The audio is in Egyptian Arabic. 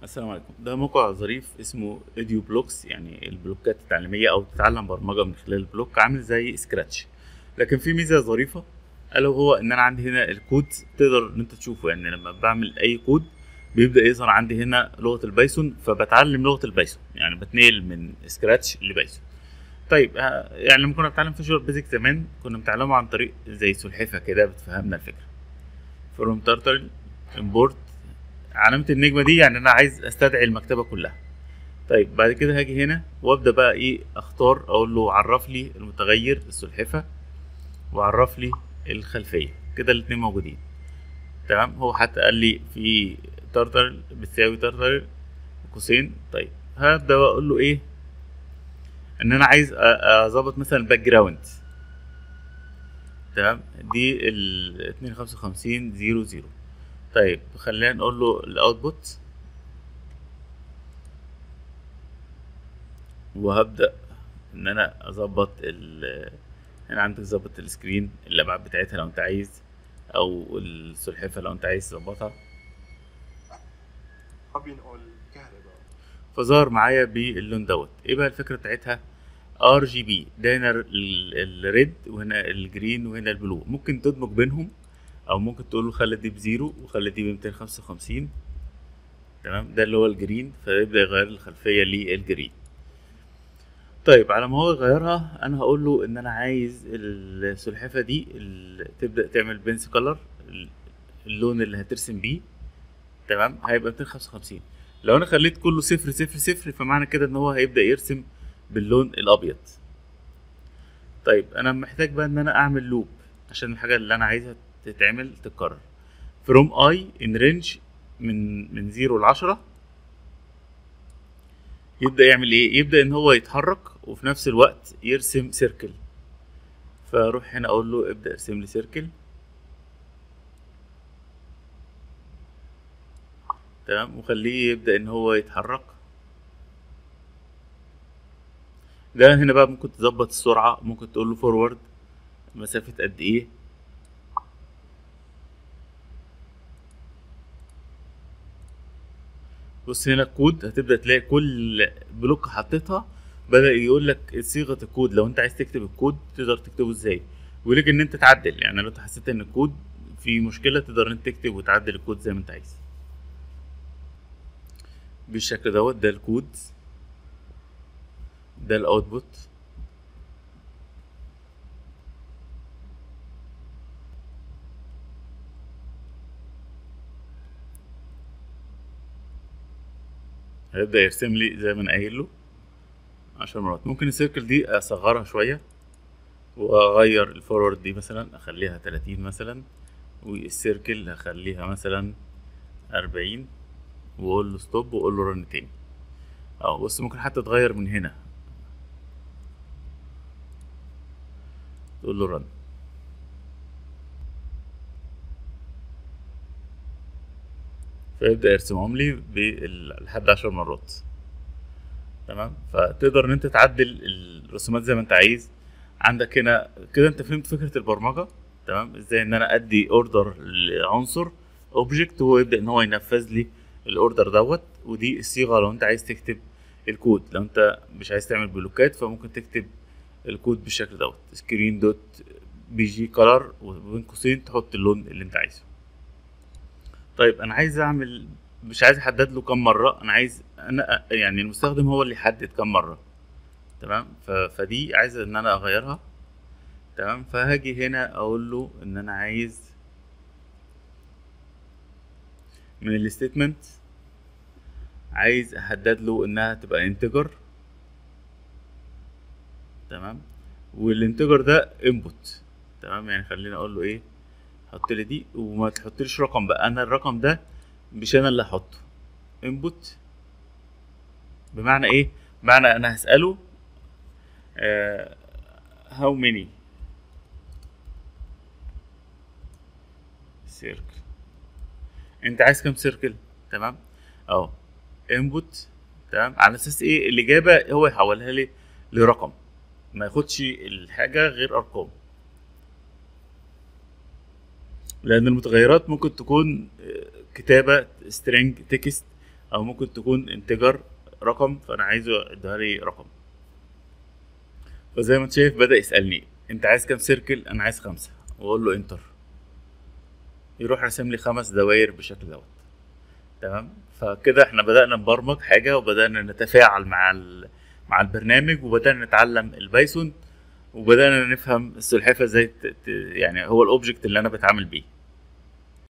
السلام عليكم ده موقع ظريف اسمه ايديو بلوكس يعني البلوكات التعليميه او تتعلم برمجه من خلال البلوك عامل زي سكراتش لكن في ميزه ظريفه الا وهو ان انا عندي هنا الكود تقدر ان انت تشوفه يعني لما بعمل اي كود بيبدا يظهر عندي هنا لغه البايثون فبتعلم لغه البايثون يعني بتنقل من سكراتش لبايثون طيب آه، يعني لما كنا بنتعلم فيجوال بيزك زمان كنا بنتعلمه عن طريق زي سلحفه كده بتفهمنا الفكره فروم تارتل امبورت علامة النجمة دي يعني أنا عايز أستدعي المكتبة كلها طيب بعد كده هاجي هنا وأبدأ بقى إيه أختار أقول له عرف لي المتغير السلحفة وعرف لي الخلفية كده الاتنين موجودين تمام هو حتى قال لي في ترتر بتساوي ترتر قوسين طيب هبدأ بقى أقول له إيه إن أنا عايز أ- أظبط مثلا الباك جراوند تمام دي ال 255 0 0 طيب خلينا نقول له الاوتبوت وهبدأ ان انا اظبط ال هنا عندك ظبط السكرين الابعاد بتاعتها لو انت عايز او السلحفة لو انت عايز تظبطها حابين نقول كهرباء فظهر معايا باللون دوت ايه بقى الفكرة بتاعتها ار جي بي ده هنا الريد وهنا الجرين وهنا البلو ممكن تدمج بينهم او ممكن تقول له خلي دي بزيرو وخلي دي ب 255 تمام ده اللي هو الجرين فيبدا يغير الخلفيه للجرين طيب على ما هو يغيرها انا هقول له ان انا عايز السلحفه دي ال- تبدا تعمل بنس كلر اللون اللي هترسم بيه تمام هيبقى 255 لو انا خليت كله صفر صفر صفر فمعنى كده ان هو هيبدا يرسم باللون الابيض طيب انا محتاج بقى ان انا اعمل لوب عشان الحاجه اللي انا عايزها تتعمل تتكرر from i in range من من 0 ل 10 يبدا يعمل ايه يبدا ان هو يتحرك وفي نفس الوقت يرسم سيركل فاروح هنا اقول له ابدا ارسم لي سيركل تمام وخليه يبدا ان هو يتحرك ده هنا بقى ممكن تظبط السرعه ممكن تقول له فورورد مسافه قد ايه بص هنا الكود هتبدا تلاقي كل بلوك حطيتها بدا يقول لك صيغه الكود لو انت عايز تكتب الكود تقدر تكتبه ازاي وليك ان انت تعدل يعني لو انت حسيت ان الكود في مشكله تقدر ان انت تكتب وتعدل الكود زي ما انت عايز بالشكل دوت ده الكود ده الاوتبوت هيبدأ يرسم لي زي ما انا قايل له عشر مرات ممكن السيركل دي اصغرها شوية واغير الفورورد دي مثلا اخليها تلاتين مثلا والسيركل هخليها مثلا أربعين واقول له ستوب واقول له رن تاني اه بص ممكن حتى تغير من هنا تقول له رن فيبدأ يرسمهم لي بال- لحد عشر مرات تمام فتقدر ان انت تعدل الرسومات زي ما انت عايز عندك هنا كده انت فهمت فكرة البرمجة تمام ازاي ان انا ادي اوردر لعنصر اوبجكت وهو يبدأ ان هو ينفذ لي الاوردر دوت ودي الصيغة لو انت عايز تكتب الكود لو انت مش عايز تعمل بلوكات فممكن تكتب الكود بالشكل دوت سكرين دوت بي جي كلر وبين قوسين تحط اللون اللي انت عايزه طيب انا عايز اعمل مش عايز احدد له كم مره انا عايز انا يعني المستخدم هو اللي يحدد كم مره تمام ف... فدي عايز ان انا اغيرها تمام فهاجي هنا اقول له ان انا عايز من الستيتمنت عايز احدد له انها تبقى انتجر تمام والانتجر ده انبوت تمام يعني خليني اقول له ايه حط لي دي وما تحطليش رقم بقى انا الرقم ده مش انا اللي هحطه انبوت بمعنى ايه بمعنى انا هساله هاو ماني سيركل انت عايز كام سيركل تمام اهو انبوت تمام على اساس ايه الاجابه هو يحولها لي لرقم ما ياخدش الحاجه غير ارقام لان المتغيرات ممكن تكون آه، كتابه string تكست او ممكن تكون انتجر رقم فانا عايزه اديها لي رقم فزي ما انت شايف بدا يسالني انت عايز كام سيركل انا عايز خمسه واقول له انتر يروح راسم لي خمس دوائر بالشكل دوت تمام فكده احنا بدانا نبرمج حاجه وبدانا نتفاعل مع ال... مع البرنامج وبدانا نتعلم البايثون وبدانا نفهم السلحفاه ازاي ت... ت... يعني هو الاوبجكت اللي انا بتعامل بيه